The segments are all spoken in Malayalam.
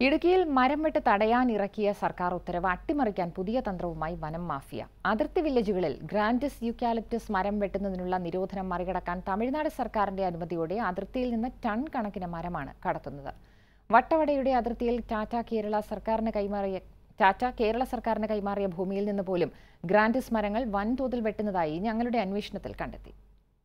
ഇടുക്കിയിൽ മരം വെട്ട് തടയാൻ ഇറക്കിയ സർക്കാർ ഉത്തരവ് അട്ടിമറിക്കാൻ പുതിയ തന്ത്രവുമായി വനം മാഫിയ അതിർത്തി വില്ലേജുകളിൽ ഗ്രാൻഡിസ് യൂക്കാലിപ്റ്റസ് മരം വെട്ടുന്നതിനുള്ള നിരോധനം മറികടക്കാൻ തമിഴ്നാട് സർക്കാരിന്റെ അനുമതിയോടെ അതിർത്തിയിൽ നിന്ന് ടൺ കണക്കിന് മരമാണ് കടത്തുന്നത് വട്ടവടയുടെ അതിർത്തിയിൽ ടാറ്റ കേരള സർക്കാരിന് കൈമാറിയ ടാറ്റ കേരള സർക്കാരിന് കൈമാറിയ ഭൂമിയിൽ നിന്ന് പോലും ഗ്രാൻഡിസ് മരങ്ങൾ വൻതോതിൽ വെട്ടുന്നതായി ഞങ്ങളുടെ അന്വേഷണത്തിൽ കണ്ടെത്തി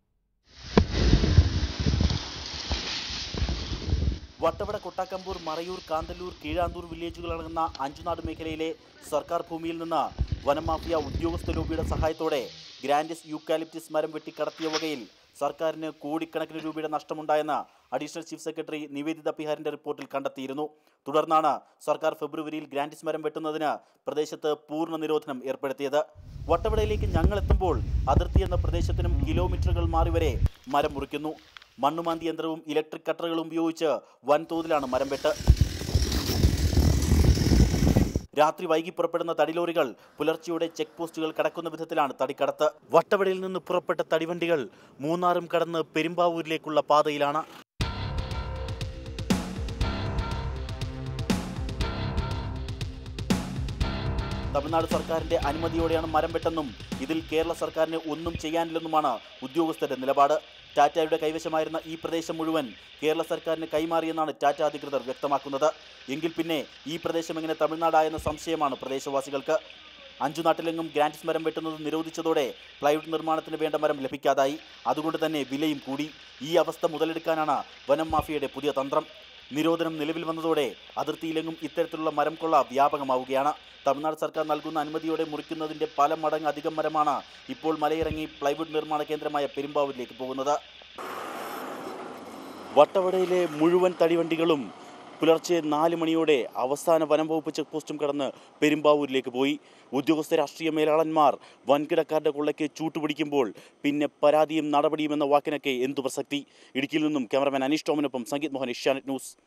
വട്ടവട കൊട്ടാക്കമ്പൂർ മറയൂർ കാന്തല്ലൂർ കീഴാന്തൂർ വില്ലേജുകളടങ്ങുന്ന അഞ്ചുനാട് മേഖലയിലെ സർക്കാർ ഭൂമിയിൽ നിന്ന് വനമാഫിയ ഉദ്യോഗസ്ഥ ലോബിയുടെ സഹായത്തോടെ ഗ്രാൻഡിസ് യൂക്കാലിപ്റ്റിസ് മരം വെട്ടിക്കടത്തിയ വകയിൽ സർക്കാരിന് കോടിക്കണക്കിന് രൂപയുടെ നഷ്ടമുണ്ടായെന്ന് അഡീഷണൽ ചീഫ് സെക്രട്ടറി നിവേദിത പിഹാരിന്റെ റിപ്പോർട്ടിൽ കണ്ടെത്തിയിരുന്നു തുടർന്നാണ് സർക്കാർ ഫെബ്രുവരിയിൽ ഗ്രാൻഡിസ് മരം വെട്ടുന്നതിന് പ്രദേശത്ത് പൂർണ്ണ നിരോധനം ഏർപ്പെടുത്തിയത് വട്ടവടയിലേക്ക് ഞങ്ങൾ എത്തുമ്പോൾ അതിർത്തി എന്ന പ്രദേശത്തിനും കിലോമീറ്ററുകൾ മാറി വരെ മരം മുറിക്കുന്നു മണ്ണുമാന്തി യന്ത്രവും ഇലക്ട്രിക് കട്ടറുകളും ഉപയോഗിച്ച് വൻതോതിലാണ് മരം വെട്ട് രാത്രി വൈകി പുറപ്പെടുന്ന തടിലോറികൾ പുലർച്ചെയോടെ ചെക്ക് പോസ്റ്റുകൾ കടക്കുന്ന വിധത്തിലാണ് തടിക്കടത്ത് വട്ടവടയിൽ നിന്ന് പുറപ്പെട്ട തടിവണ്ടികൾ മൂന്നാറും കടന്ന് പെരുമ്പാവൂരിലേക്കുള്ള പാതയിലാണ് തമിഴ്നാട് സർക്കാരിന്റെ അനുമതിയോടെയാണ് മരം വെട്ടെന്നും ഇതിൽ കേരള സർക്കാരിന് ഒന്നും ചെയ്യാനില്ലെന്നുമാണ് ഉദ്യോഗസ്ഥരുടെ നിലപാട് ടാറ്റയുടെ കൈവശമായിരുന്ന ഈ പ്രദേശം മുഴുവൻ കേരള സർക്കാരിന് കൈമാറിയെന്നാണ് ടാറ്റ അധികൃതർ വ്യക്തമാക്കുന്നത് എങ്കിൽ പിന്നെ ഈ പ്രദേശം എങ്ങനെ തമിഴ്നാടായെന്ന സംശയമാണ് പ്രദേശവാസികൾക്ക് അഞ്ചു നാട്ടിലെങ്ങും ഗ്രാൻഡ്സ് മരം വെട്ടുന്നത് നിരോധിച്ചതോടെ പ്ലൈവുഡ് നിർമ്മാണത്തിന് വേണ്ട മരം ലഭിക്കാതായി അതുകൊണ്ട് തന്നെ വിലയും കൂടി ഈ അവസ്ഥ മുതലെടുക്കാനാണ് വനം മാഫിയയുടെ പുതിയ തന്ത്രം നിരോധനം നിലവിൽ വന്നതോടെ അതിർത്തിയിലെങ്ങും ഇത്തരത്തിലുള്ള മരം കൊള്ള വ്യാപകമാവുകയാണ് തമിഴ്നാട് സർക്കാർ നൽകുന്ന അനുമതിയോടെ മുറിക്കുന്നതിന്റെ പല മടങ്ങ് അധികം മരമാണ് ഇപ്പോൾ മലയിറങ്ങി പ്ലൈവുഡ് നിർമ്മാണ കേന്ദ്രമായ പെരുമ്പാവൂരിലേക്ക് പോകുന്നത് വട്ടവടയിലെ മുഴുവൻ തടിവണ്ടികളും പുലർച്ചെ നാല് മണിയോടെ അവസാന വനം വകുപ്പ് ചെക്ക് പോസ്റ്റും കടന്ന് പെരുമ്പാവൂരിലേക്ക് പോയി ഉദ്യോഗസ്ഥ രാഷ്ട്രീയ മേലാളന്മാർ വൻകിടക്കാരുടെ കൊള്ളയ്ക്ക് ചൂട്ടുപിടിക്കുമ്പോൾ പിന്നെ പരാതിയും നടപടിയും എന്ന വാക്കിനൊക്കെ എന്തു പ്രസക്തി ഇടുക്കിയിൽ നിന്നും ക്യാമറമാൻ അനീഷ് ടോമിനൊപ്പം സംഗീത് മോഹൻ ഏഷ്യാനെറ്റ് ന്യൂസ്